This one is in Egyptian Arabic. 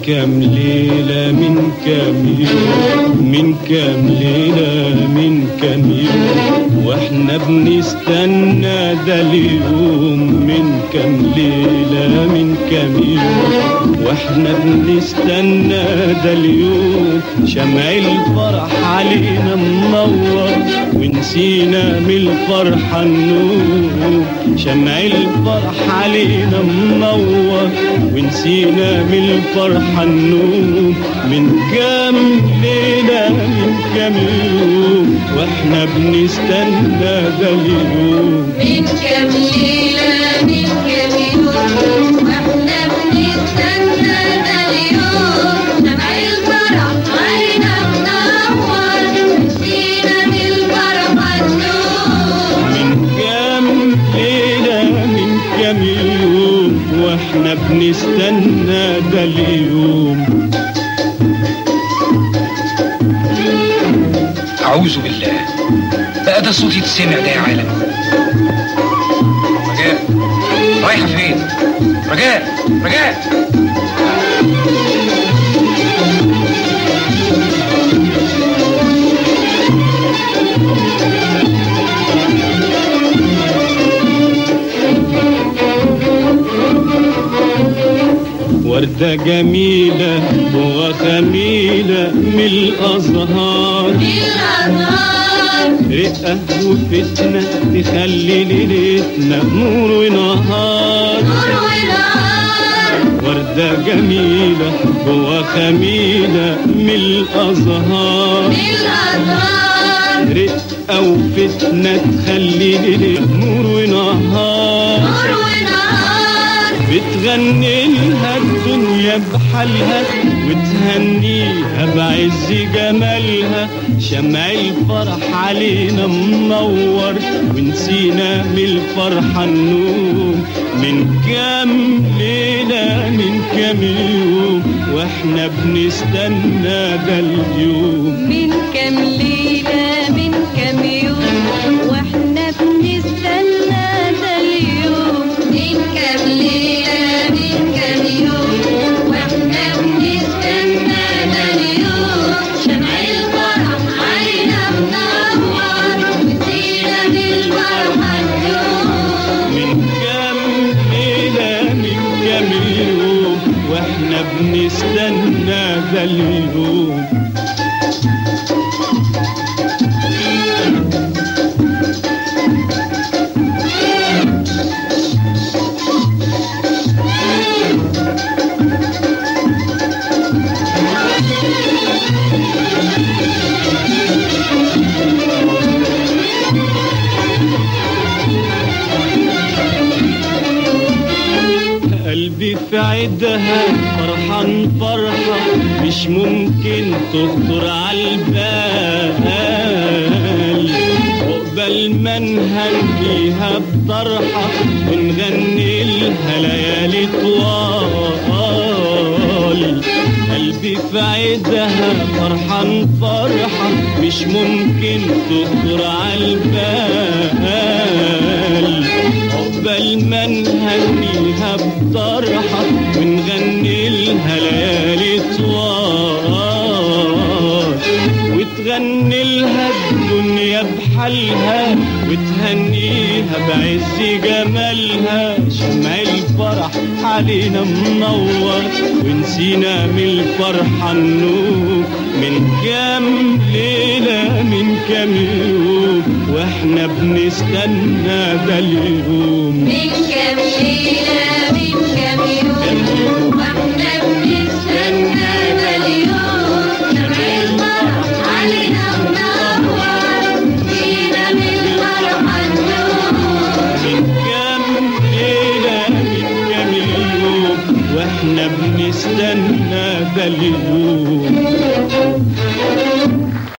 كام ليلة من كام يوم من كام ليلة من كام يوم واحنا بنستنى ده اليوم من كام ليلة من كام يوم واحنا بنستنى ده اليوم شمع الفرح علينا منور ونسينا من الفرحة النور شمع الفرح علينا منور ونسينا من الفرحة النور من كام ليلة من كام يوم واحنا بنستنى ده اليوم من كام ليلة من كام يوم واحنا بنستنى ده اليوم شمع الفرح علينا منور نسينا من الفرحة النور من كام ليلة من كام يوم واحنا بنستنى ده اليوم أعوذ بالله بقى ده صوت يتسمع ده يا عالم رجاء رايحة فين؟ رجاء رجاء وردة جميلة وخميلة من الأزهار الأنهار رقة وفتنة تخلي ليلتنا نور ونهار نور ونهار وردة جميلة وخميلة من الأزهار الأنهار رقة وفتنة تخلي ليلتنا نور ونهار نور ونهار بتغني لها الدنيا بحالها وتهنيها بعز جمالها شمع الفرح علينا منور ونسينا من الفرحة النوم من كام ليلة من كام يوم واحنا بنستنى ده اليوم من كام ليلة من كام يوم واحنا بنستنى ده اليوم من كام ليلة من كام يوم واحنا بنستنى ده اليوم شمع الفرح علينا منور وزينة بالفرحة اليوم من كام ليلة من كام يوم واحنا بنستنى ده اليوم قلبي في عيدها فرحان فرحة مش ممكن تخطر على البال عقبال ما نهنيها بطرحة ونغني لها ليالي طوال قلبي في عيدها فرحان فرحة مش ممكن تخطر على البال عقبال ما نهنيها بطرحة ونغني لها ليالي طوال وتغني لها الدنيا بحالها وتهنيها بعز جمالها شمع الفرح علينا منور ونسينا من الفرحة النور من كام ليلة من كام يوم واحنا بنستنى ده اليوم من كام ليلة من كام يوم واحنا بنستنى ده اليوم شمع الفرح علينا منور فينا من الفرحة النور من كام ليلة من كام يوم واحنا بنستنى ده اليوم